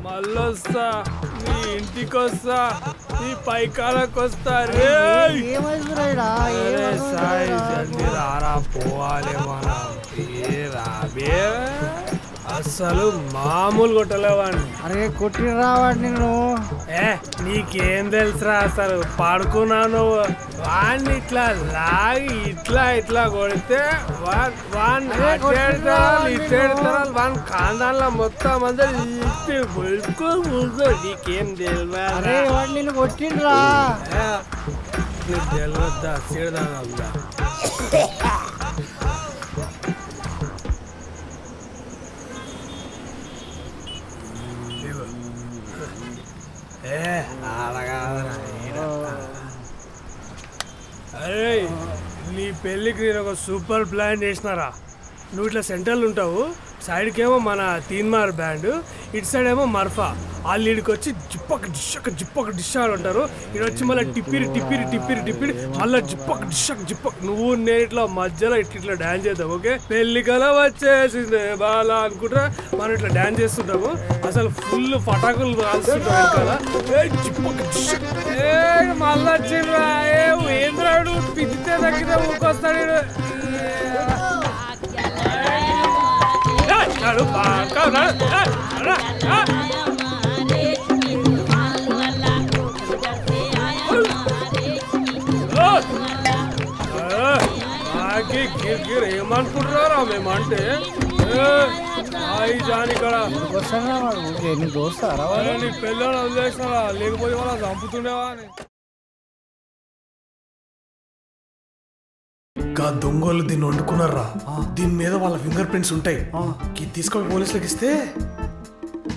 మళ్ళొస్తా నీ ఇంటికి వస్తా నీ పైకాలకు వస్తా రే ఏమైందిరా అరే సాయి జల్దీ రారా పోవాలి మనం ఏ రాబే అసలు మామూలు కొట్టలేవాడిని అరే కొట్టి రావాడి నేను ఏ నీకేం తెలుసురా అసలు పడుకున్నాను వాడిని ఇట్లా లాగి ఇట్లా ఇట్లా కొడితే వా- వాడిని అట్టేడతారు ఇట్టేడతారు వాని కాందాల్లో మొత్తం అందరు ఇట్టి పడుకొని కూర్చో నీకేం అరే తెలియదు వాడు నిన్ను కొట్టిండ్రా నీకు తెలియద్దా సీడదా ఏ ఆడగాదరా ఈడ. అరే నీ పెళ్ళికి నేను ఒక సూపర్ ప్లాన్ చేసినారా నువ్వు ఇట్లా సెంటర్లు ఉంటావు సైడ్కి ఏమో మన తీన్మార్ బ్యాండ్ ఇటు సైడ్ ఏమో మర్ఫా వాళ్ళు ఇడికి వచ్చి జిప్పక డిషక్ జిప్పక డిష్ అని ఉంటారు ఇటు వచ్చి మళ్ళీ టిప్పిరి టిప్పిరి టిప్పిరి టిప్పిరి మళ్ళీ జిప్పక డిషక్ జిప్పక్ నువ్వు నేను ఇట్లా మధ్యలో ఇట్లా ఇట్లా డాన్స్ చేద్దాం ఓకే పెళ్లి కల వచ్చేసింది బాలా అనుకుంటా మనం ఇట్లా డాన్స్ చేస్తుంటాము అసలు ఫుల్ పటాకులు కాల్స్తుంటాం వెనకాల ఏ జిప్పక డిషక్ ఏ మళ్ళీ వచ్చిండ్రా ఏ ఏంద్రాడు పిచ్చితే తగ్గితే ఊకొస్తాడు ఈడు. ఏ, నాడు బాగా నాడు. ఏ, రా, రా. ఓ. ఏ, నాకి గిర్ గిర్ ఏమనుకుంటున్నారా మేమంటే ఏ, హాయ్ జాని ఇక్కడ వస్తానా వాడు ఓకే నీ దోస్తారా అరే నీ పెళ్ళని వదిలేసినారా లేకపోతే వాళ్ళ చంపుతుండేవా అని గా దొంగోళ్ళు దీన్ని వండుకున్నారా దీని మీద వాళ్ళ ఫింగర్ ప్రింట్స్ ఉంటాయి ఇది తీసుకొని పోలీసులకు ఇస్తే